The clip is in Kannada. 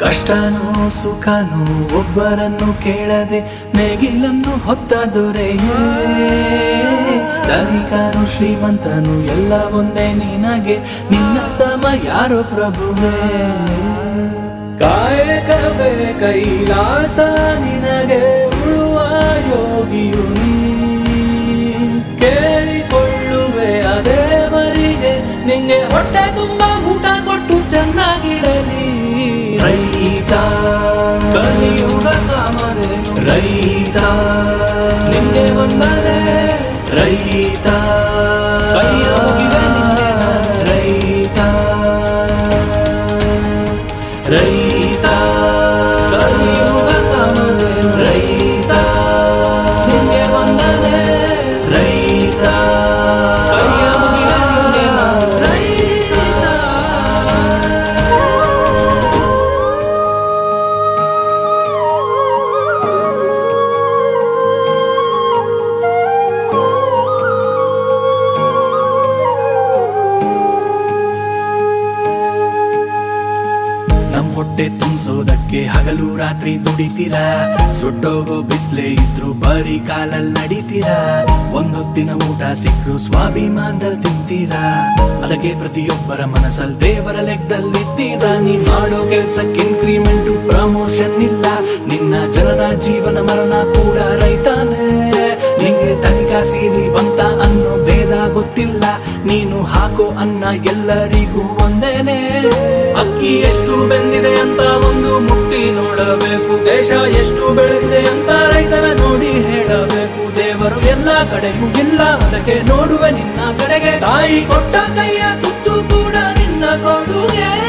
ಕಷ್ಟನೋ ಸುಖನೋ ಒಬ್ಬರನ್ನು ಕೇಳದೆ ನೇಗಿಲನ್ನು ಹೊತ್ತ ದೊರೆಯೇ ಧನಿಕನು ಶ್ರೀಮಂತನು ಎಲ್ಲ ಒಂದೇ ನಿನಗೆ ನಿನ್ನ ಸಮ ಯಾರೋ ಪ್ರಭುವೇ ಕಾಯಕವೇ ಕೈಲಾಸ ನಿನಗೆ ಉಳುವ ಯೋಗಿಯು ನೀ ಕೇಳಿಕೊಳ್ಳುವೆ ಅದೇವರಿಗೆ ನಿಂಗೆ ಹೊಟ್ಟೆ ತುಂಬ ಊಟ ಕೊಟ್ಟು ಚೆನ್ನಾಗಿಡಲಿ ರೈತ ಕಲಿಯುಗ ಕಾಮಧೇನು ರೈತ ನಿಂಗೆ ವಂದನೆ ರೈತ ಕಲಿಯ ಮುಗಿವೆ ನಿಂಗೆ ನಾನು ರೈತ ರೈತ ಕಲಿಯುಗ ಕಾಮಧೇನು ರೈತ ನಿಂಗೆ ವಂದನೆ ರೈತ ಕಲಿಯ ಮುಗಿವೆ ನಿಂಗೆ ನಾನು ರೈತ ನಮ್ ಹೊಟ್ಟೆ ತುಂಬಿಸೋದಕ್ಕೆ ಹಗಲು ರಾತ್ರಿ ದುಡಿತೀರಾ ಸುಟ್ಟೋಗೋ ಬಿಸ್ಲೆ ಇದ್ರು ಬರೀ ಕಾಲಲ್ಲಿ ನಡೀತೀರಾ ಒಂದೊತ್ತಿನ ಊಟ ಸಿಕ್ಕರು ಸ್ವಾಭಿಮಾನದಲ್ಲಿ ತಿಂತೀರಾ ಅದಕ್ಕೆ ಪ್ರತಿಯೊಬ್ಬರ ಮನಸ್ಸಲ್ಲಿ ದೇವರ ಲೆಕ್ಕದಲ್ಲಿರ್ತೀರಾ ನೀ ಮಾಡೋ ಕೆಲ್ಸಕ್ಕೆ ಇನ್ಕ್ರಿಮೆಂಟ್ ಪ್ರಮೋಷನ್ ಇಲ್ಲ ನಿನ್ನ ಜನರ ಜೀವನ ಮರಣ ಕೂಡ ರೈತಾನೆ ನಿಂಗೆ ಧನಿಕ ಸಿರಿವಂತ ಅನ್ನೋ ಭೇದ ಗೊತ್ತಿಲ್ಲ ನೀನು ಹಾಕೋ ಅನ್ನ ಎಲ್ಲರಿಗೂ ಒಂದೇನೆ ಅಕ್ಕಿ ಎಷ್ಟು ಬೆಂದಿದೆ ಅಂತ ಒಂದು ಮುಟ್ಟಿ ನೋಡಬೇಕು ದೇಶ ಎಷ್ಟು ಬೆಳೆದಿದೆ ಅಂತ ರೈತರ ನೋಡಿ ಹೇಳಬೇಕು ದೇವರು ಎಲ್ಲ ಕಡೆಗೂ ಇಲ್ಲ ಅದಕ್ಕೆ ನೋಡುವೆ ನಿನ್ನ ಕಡೆಗೆ ತಾಯಿ ಕೊಟ್ಟ ಕೈಯ ತುತ್ತು ಕೂಡ ನಿನ್ನ ಕೊಡುಗೆ